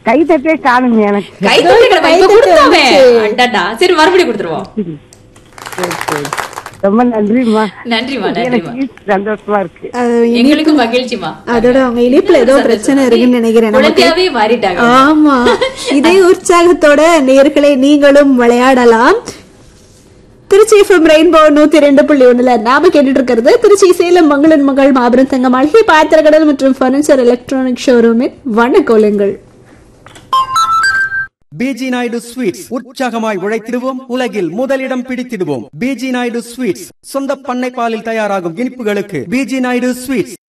கை தட்டே காணுங்க எனக்கு கை தட்டுங்க கை இப்ப தட்டு கொடுத்தோமே வந்துச்சு. அடடா சரி மறுபடியும் கொடுத்துருவோம் சரி, சரி. ரொம்ப நன்றிம்மா நன்றிமா நன்றிமா எனக்கு சந்தோஷமா இருக்கு அது எங்களுக்கும் மகிழ்ச்சிமா அதோட அவங்க இனிப்புல ஏதோ பிரச்சனை இருக்குன்னு நினைக்கிறேன் நமக்கு குழந்தையாவே மாறிட்டாங்க ஆமா இதே உற்சாகத்தோட நேர்களை நீங்களும் விளையாடலாம் திருச்சி எஃப்எம் ரெயின்போ நூத்தி ரெண்டு புள்ளி ஒண்ணுல நாம கேட்டுட்டு இருக்கிறது திருச்சி சேலம் மங்களன் மகள் மாபெரும் தங்க மளிகை பாத்திரக்கடல் மற்றும் பர்னிச்சர் எலக்ட்ரானிக் ஷோரூமின் வண்ணக்கோலங்கள் பிஜி நாயுடு ஸ்வீட்ஸ் உற்சாகமாய் உழைத்திடுவோம் உலகில் முதலிடம் பிடித்திடுவோம் பிஜி நாயுடு ஸ்வீட்ஸ் சொந்த பண்ணை பாலில் தயாராகும் இனிப்புகளுக்கு பிஜி நாயுடு ஸ்வீட்ஸ்